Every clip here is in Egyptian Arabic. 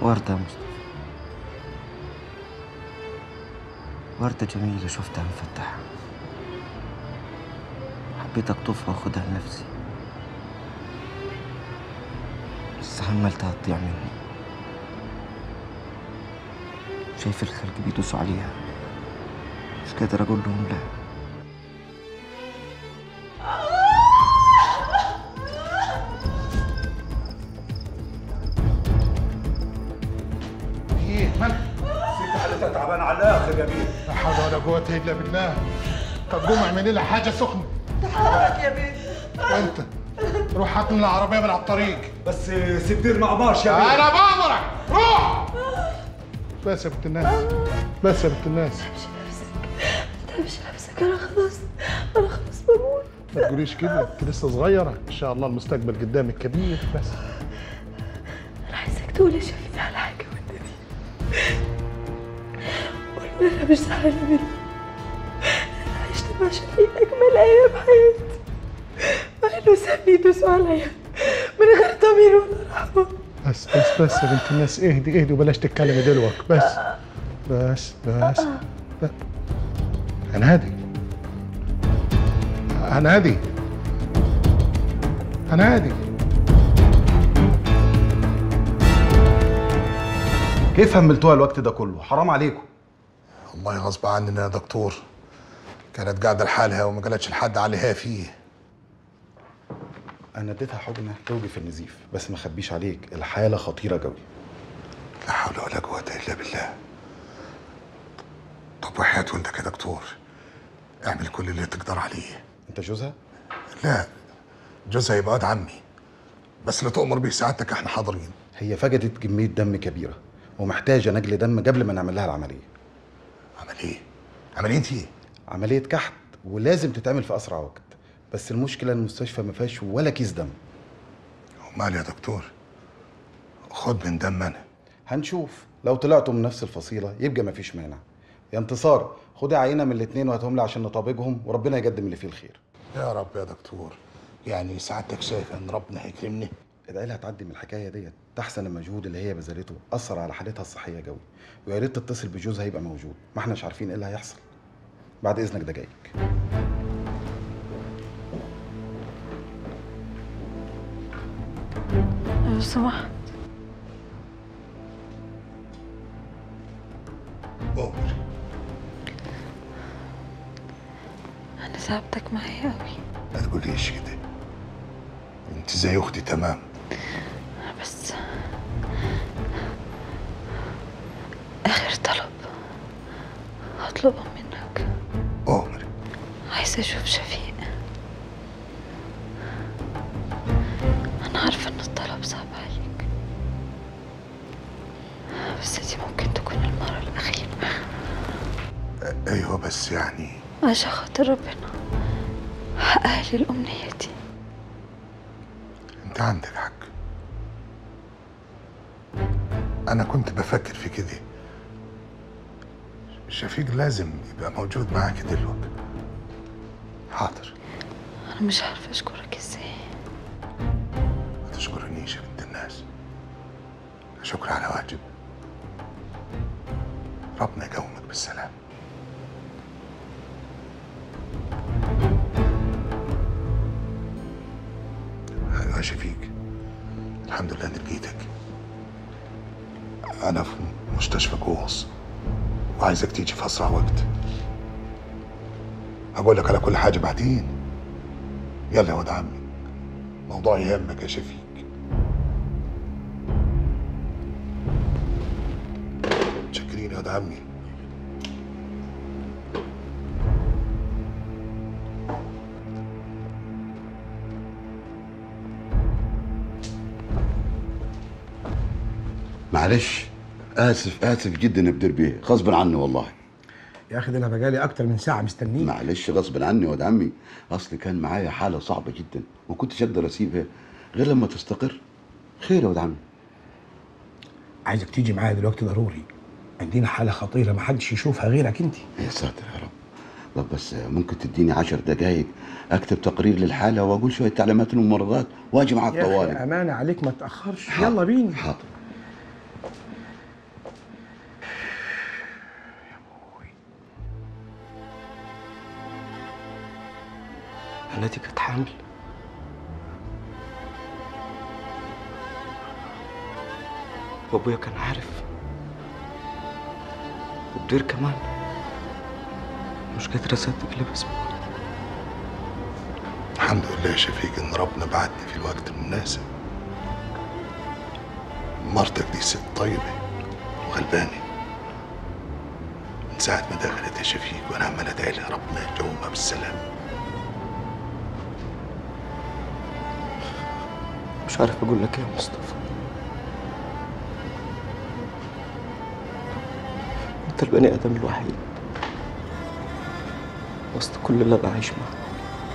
وردة يا مصطفى وردة جميلة شفتها مفتحة حبيت أقطفها وأخدها لنفسي بس حملتها تضيع مني شايف الخلق بيدوسوا عليها مش قادر أقول لهم لا ايه مالك؟ ست حالتها تعبان على الاخر يا بيه لا حول ولا قوة الا بالله طب قوم اعملي لها حاجة سخنة تحرك يا بنت وانت روح هات من العربية من على الطريق بس ستير ما عمرش يا بيه انا بامرك روح بس يا بنت الناس بس يا بنت الناس تمشي نفسك انا خلاص انا خلاص بموت ما تقوليش كده انت لسه صغيرة ان شاء الله المستقبل قدامك كبير بس انا عايزك تقول يا شفيق على حاجه وانت دي قول له انا مش زعلانه منه انا عشت مع شفيق اجمل ايام حياتي مع انه سابني يدوسوا عليا من غير ضمير ولا رحمه بس بس بس يا بنت الناس اهدي اهدي وبلاش تتكلمي دلوقتي بس بس بس بس. انا هادي انا هادي انا هادي كيف هملتوها الوقت ده كله حرام عليكم والله غصب عننا يا دكتور كانت قاعدة لحالها وما قالتش لحد عليها فيه انا اديتها حقنه توقف النزيف بس ما اخبيش عليك الحاله خطيره قوي لا حول ولا قوة إلا بالله طب وحياة ولدك يا دكتور اعمل كل اللي تقدر عليه انت جوزها لا جوزها يبقى واد عمي بس اللي تؤمر به سعادتك احنا حاضرين هي فقدت كميه دم كبيره ومحتاجه نقل دم قبل ما نعمل لها العمليه عمل ايه؟ عملية ايه؟ عمليه كحت ولازم تتعمل في اسرع وقت بس المشكله المستشفى ما فيهاش ولا كيس دم ومال يا دكتور خد من دم انا هنشوف لو طلعتوا من نفس الفصيله يبقى ما فيش مانع يا انتصار خدي عينه من الاثنين وهاتهم لي عشان نطابقهم وربنا يقدم اللي فيه الخير يا رب يا دكتور يعني سعادتك شايف ان ربنا هيكرمني ادعي لها تعدي من الحكايه ديت تحسن المجهود اللي هي بذلته اثر على حالتها الصحيه قوي ويا ريت تتصل بجوزها يبقى موجود ما احناش عارفين ايه اللي هيحصل بعد اذنك ده جايك لو سمحت أمر انا تعبتك معايا قوي ما تقوليش كده انت زي اختي تمام بس اخر طلب هطلبه منك أمر عايزه اشوف شفيق انا عارفه ان الطلب صعب عليك بس دي ممكن تكون المره الاخيره ايوه بس يعني عشان خاطر ربنا حقق لي الامنيه دي انت عندك حق انا كنت بفكر في كده شفيق لازم يبقى موجود معاك دلوقتي حاضر انا مش عارفه اشكرك ازاي ما تشكرنيش يا بنت الناس شكر على واجب ربنا يقومك بالسلام ايوه يا شفيق الحمد لله اني لقيتك انا في مستشفى كوس وعايزك تيجي في اسرع وقت هقول لك على كل حاجه بعدين يلا يا ولد عمي موضوع يهمك يا شفيق متشكرين يا ولد عمي معلش اسف اسف جدا يا بدر بيه غصب عني والله يا اخي ده انا بقالي اكتر من ساعه مستنيك معلش غصب عني يا ولد عمي اصل كان معايا حاله صعبه جدا ما كنتش اقدر اسيبها غير لما تستقر خير يا ولد عمي عايزك تيجي معايا دلوقتي ضروري عندنا حاله خطيره ما حدش يشوفها غيرك انت يا ساتر يا رب طب بس ممكن تديني عشر دقايق اكتب تقرير للحاله واقول شويه تعليمات للممرضات واجي معاك يا اخي طوالي امانه عليك ما تاخرش يلا بينا حاضر هنادي كانت حامل وابويا كان عارف وبدير كمان مش قادر اصدق اللي بسمعه الحمد لله يا شفيق ان ربنا بعتني في الوقت المناسب مرتك دي ست طيبة وغلبانة من ساعة ما دخلت يا شفيق وانا عمال ادعي لها ربنا يجومها بالسلام مش عارف اقول لك ايه يا مصطفى انت البني ادم الوحيد وسط كل اللي انا عايش معاه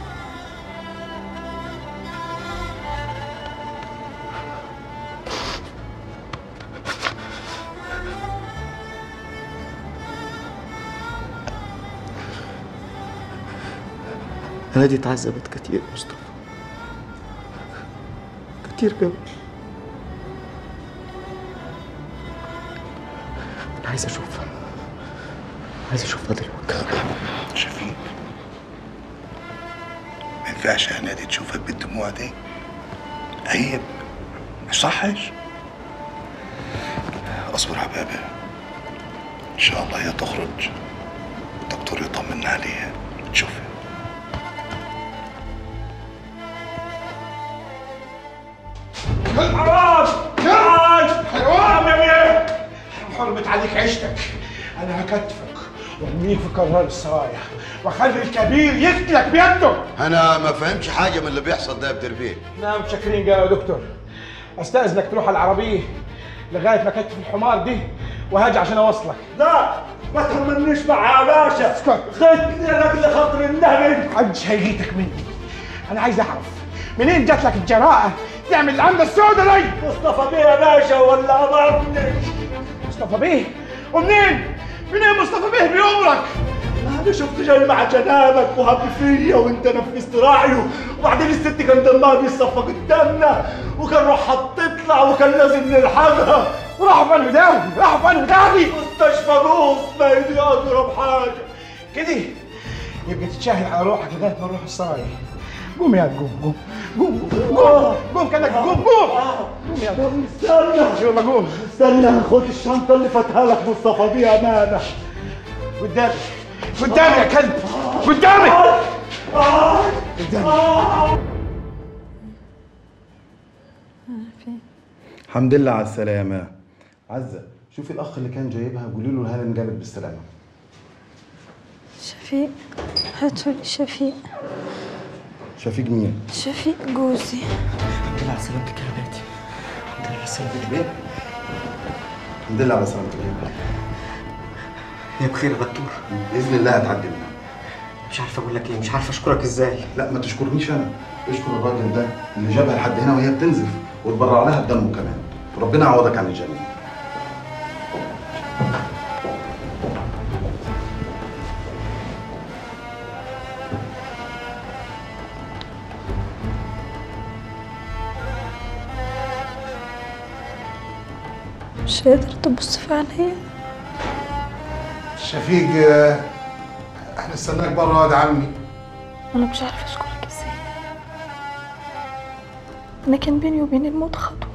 أنا دي اتعذبت كتير يا مصطفى كتير قوي أنا عايز أشوفها عايز أشوفها دلوقتي شفيق ما ينفعش يا نادي تشوفك بالدموع دي عيب مش صحش اصبر يا حبابي ان شاء الله هي تخرج الدكتور يطمن عليها تشوفها حرام حرام حرام يا بيه حرمت عليك عيشتك انا هكتفك وارميك في قرار السرايا واخلي الكبير يقتلك بيده انا ما فهمش حاجه من اللي بيحصل ده يا بدر بيه نعم شاكرين يا دكتور استاذنك تروح على العربيه لغايه ما كتف الحمار دي وهاجي عشان اوصلك لا ما تهمنيش معاه يا باشا اسكت. خدني لاجل خاطر النبي محدش هيجيتك مني انا عايز اعرف منين جات لك الجراءه تعمل العمله السوداء دي مصطفى بيه يا باشا ولا ضربني مصطفى بيه ومنين منين مصطفى بيه بيأمرك انا شفت جاي مع جنابك وهب فيا وانت نفذت راعيه وبعدين الست كان دمها بيصفى قدامنا وكان روحها تطلع وكان لازم نلحقها راحوا فين وداوي راحوا فين وداوي مستشفى روس ما يدي اقرب حاجه كده يبقى تتشاهد على روحك لغايه ما نروح السرايا قوم يا قوم قوم قوم قوم قوم كانك قوم قوم قوم يا طب استنى يلا قوم استنى خد الشنطه اللي فاتها لك مصطفى بيه امانه قدامي قدامي يا كلب قدامي الحمد لله على السلامة عزة شوفي الأخ اللي كان جايبها قولي له الهانم جابت بالسلامة شفيق هاتوا لي شفيق شفيق مين؟ شفيق جوزي الحمد لله على سلامتك يا بنتي الحمد لله على سلامتك مين؟ الحمد لله على سلامتك يا هي بخير يا دكتور بإذن الله هتعدي منها مش عارف اقول لك ايه مش عارف اشكرك ازاي لا ما تشكرنيش أنا اشكر الراجل ده اللي جابها لحد هنا وهي بتنزف وتبرع لها بدمه كمان وربنا يعوضك عن الجميع مش قادر تبص في عينيا شفيق آه، احنا استناك بره واد عمي انا مش عارفه اشكرك ازاي انا كان بيني وبين الموت خطوه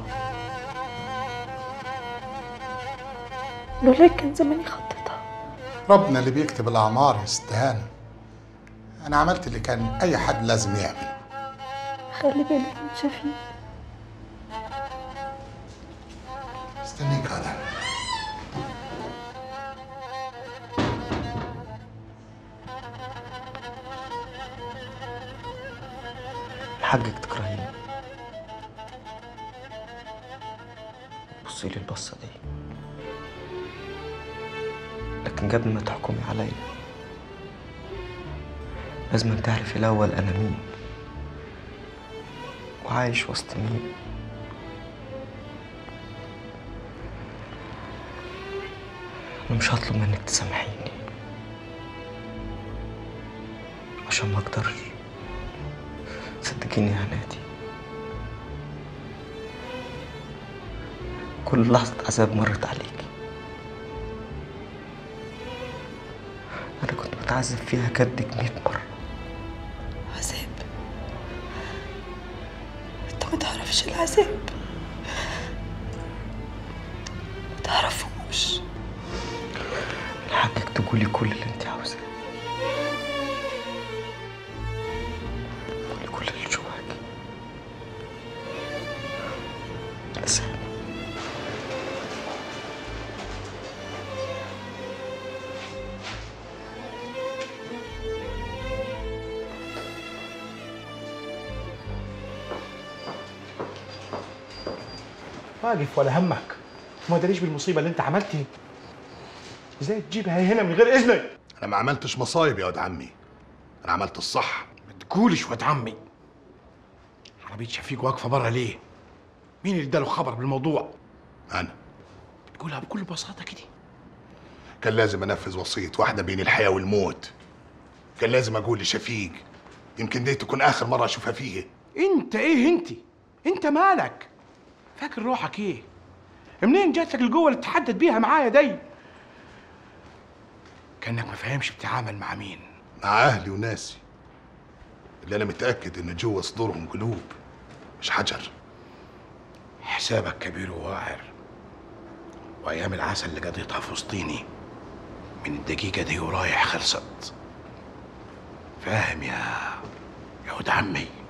لولاك كان زماني خطيتها ربنا اللي بيكتب الاعمار يا ست هانم انا عملت اللي كان اي حد لازم يعمله خلي بالك من شفيق استنيك هذا حقك تكرهيني بصي لي البصة دي لكن قبل ما تحكمي عليا لازم تعرفي الأول أنا مين وعايش وسط مين أنا مش هطلب منك تسامحيني عشان ما أقدرش صدقيني يا نادي كل لحظة عذاب مرت عليكي أنا كنت بتعذب فيها كدك مية مرة عذاب ما تعرفش العذاب ما تعرفوش حقك تقولي كل اللي انت عاوزاه قولي كل اللي جواك بس واقف ولا همك وما داريش بالمصيبه اللي انت عملتها ازاي تجيبها هنا من غير اذنك انا ما عملتش مصايب يا واد عمي انا عملت الصح ما تقولش واد عمي عربية شفيق واقفة بره ليه؟ مين اللي اداله خبر بالموضوع؟ انا تقولها بكل بساطة كده كان لازم انفذ وصيه واحده بين الحياه والموت كان لازم اقول لشفيق يمكن دي تكون اخر مره اشوفها فيه انت ايه انت؟ انت مالك؟ فاكر روحك ايه؟ منين جات لك القوة اللي تحدد بيها معايا دي؟ كانك ما فاهمش بتتعامل مع مين مع اهلي وناسي اللي انا متاكد ان جوه صدورهم قلوب مش حجر حسابك كبير وواعر وايام العسل اللي قضيتها في وسطيني من الدقيقة دي ورايح خلصت فاهم يا يا ولد عمي